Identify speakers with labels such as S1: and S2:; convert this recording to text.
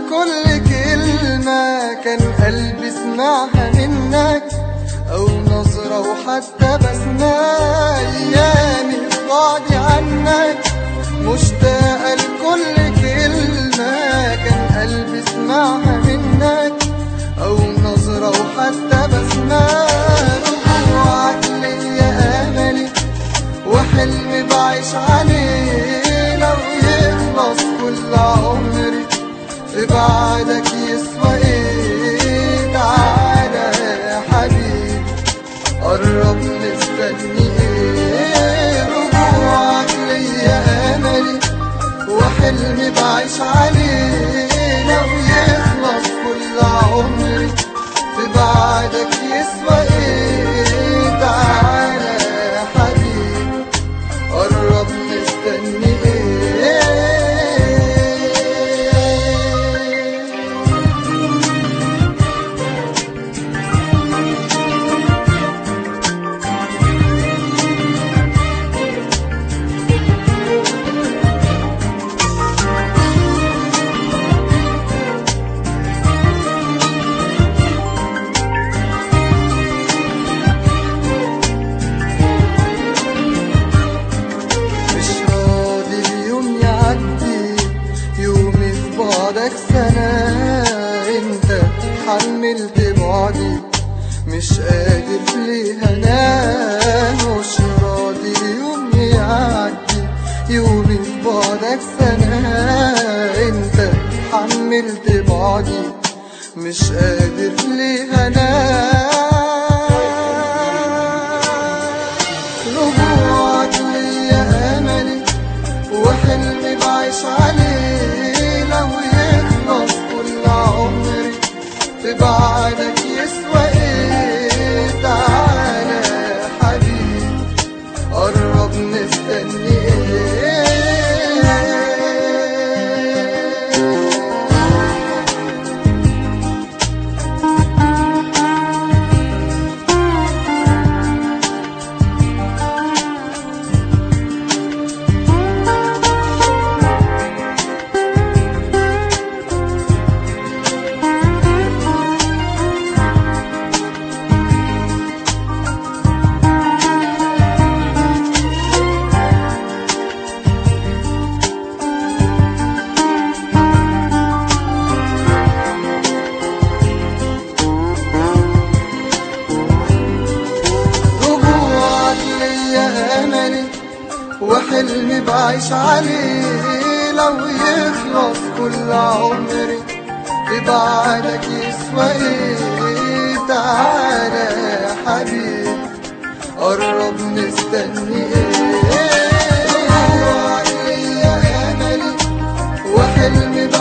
S1: كل كلمة كان قلبي سمعها منك أو نظرة وحتى بسمة أيامي في بعدي عنك مشتاقة لكل كلمة كان قلبي سمعها منك أو نظرة وحتى بسمة رجوعك ليا أملي وحلمي بعيش عليه لو يخلص كل عمري في بعدك يسوى ايه تعالى يا حبيبي قرب مستني ايه رجوعك ليا املي وحلمي بعيش عليه لو يخلص كل عمري في بعدك يسوى ايه تعالى يا حبيبي قرب مستني ايه مش راضي اليوم يعدي يومي في بعدك سنة انت حملت بعدي مش قادر ليه انام مش راضي اليوم يعدي يومي في بعدك سنة انت حملت بعدي مش قادر ليه انام رجوعك ليا املي وحلمي بعيش عليه لو يخلص كل عمري في بعدك يسوى ايه تعالى يا حبيبي قرب مستني ايه رجوعك ليا املي وحلمي بعيش عليه لو يخلص كل عمري في بعدك يسوى ايه تعالى يا حبيبي قرب مستني ايه رجوعك ليا املي وحلمي